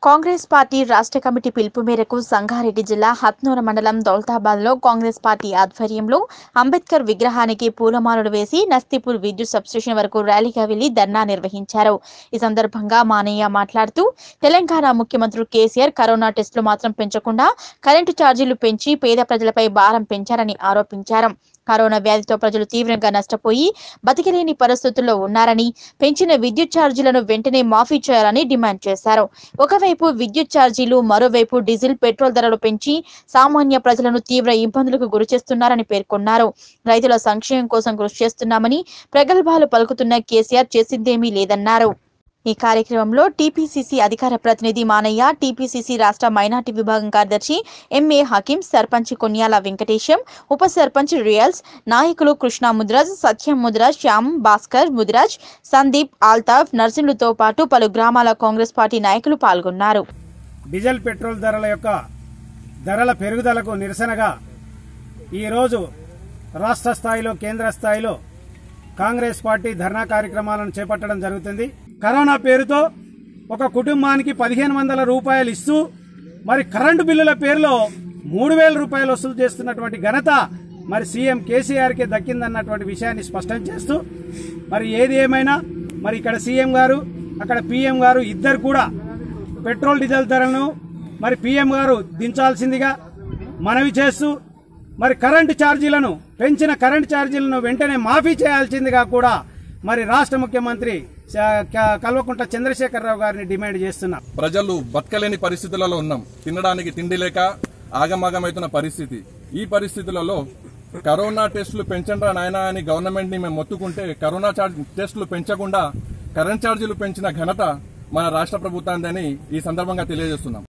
Congress party రాష్ట్ర committee పిలుపు మేరకు సంగారెడ్డి జిల్లా హత్నూర మండలం దౌలతాబాద్ లో కాంగ్రెస్ పార్టీ ఆధ్వర్యంలో అంబేద్కర్ విగ్రహానికి పూలమాలలు వేసి నస్తీపూర్ విద్యుత్ సబ్స్టేషన్ వరకు ర్యాలీగా వెళ్లి ధర్నా నిర్వహించారు ఈ సందర్భంగా మానయ్య మాట్లాడుతూ తెలంగాణ ముఖ్యమంత్రి కేసీఆర్ కరోనా టెస్టులు మాత్రం పెంచకుండా కరెంటు ఛార్జీలు పెంచి పేద ప్రజలపై భారం పెంచారని ఆరోపించారు కరోనా వ్యాధితో ప్రజలు తీవ్రంగా నష్టపోయి బతికిలేని పరిస్థితుల్లో ఉన్నారని పెంచిన విద్యుత్ ఛార్జీలను వెంటనే మాఫీ చేయాలని డిమాండ్ చేశారు ఒకవైపు విద్యుత్ ఛార్జీలు మరోవైపు డీజిల్ పెట్రోల్ ధరలు పెంచి సామాన్య ప్రజలను తీవ్ర ఇబ్బందులకు గురిచేస్తున్నారని పేర్కొన్నారు రైతుల సంక్షేమం కోసం కృషి చేస్తున్నామని ప్రగల్భాలు పలుకుతున్న కేసీఆర్ చేసిందేమీ లేదన్నారు ఈ కార్యక్రమంలో టీపీసీసీ అధికార ప్రతినిధి మానయ్య టీపీసీసీ రాష్ట్ర మైనార్టీ విభాగం కార్యదర్శి ఎంఏ హకీం సర్పంచ్ కొన్యాల వెంకటేశం ఉప సర్పంచ్ రియల్స్ నాయకులు కృష్ణ ముద్రాజ్ సత్యం ముద్రాజ్ శ్యామ్ భాస్కర్ ముదిరాజ్ సందీప్ ఆల్తాఫ్ నర్సింహులతో పాటు పలు గ్రామాల కాంగ్రెస్ పార్టీ నాయకులు పాల్గొన్నారు డీజిల్ పెట్రోల్ ధరల యొక్క ధరల పెరుగుదలకు నిరసనగా ఈరోజు రాష్ట్ర స్థాయిలో కేంద్ర స్థాయిలో కాంగ్రెస్ పార్టీ ధర్నా కార్యక్రమాలను చేపట్టడం జరుగుతుంది కరోనా పేరుతో ఒక కుటుంబానికి పదిహేను వందల రూపాయలు ఇస్తూ మరి కరెంటు బిల్లుల పేరులో మూడు వేల రూపాయలు వసూలు చేస్తున్నటువంటి ఘనత మరి సీఎం కేసీఆర్కే దక్కిందన్నటువంటి విషయాన్ని స్పష్టం చేస్తూ మరి ఏది ఏమైనా మరి ఇక్కడ సీఎం గారు అక్కడ పీఎం గారు ఇద్దరు కూడా పెట్రోల్ డీజిల్ ధరలను మరి పీఎం గారు దించాల్సిందిగా మనవి చేస్తూ మరి కరెంటు ఛార్జీలను పెంచిన కరెంటు ఛార్జీలను వెంటనే మాఫీ చేయాల్సిందిగా కూడా మరి రాష్ట్ర ముఖ్యమంత్రి శ- క- కల్వకుంట్ల చంద్రశేఖరరావు గారిని డిమాండ్ చేస్తున్నాం ప్రజలు బతకలేని పరిస్థితులలో ఉన్నాం తినడానికి తిండి లేక ఆగమాగమవుతున్న పరిస్థితి ఈ పరిస్థితులలో కరోనా టెస్టులు పెంచండి నాయనా అని గవర్నమెంట్ ని మేము మొత్తుకుంటే కరోనా చార్జ్ టెస్టులు పెంచకుండా కరెంట్ ఛార్జీలు పెంచిన ఘనత మన రాష్ట్ర ప్రభుత్వాన్ని ఈ సందర్భంగా తెలియజేస్తున్నాం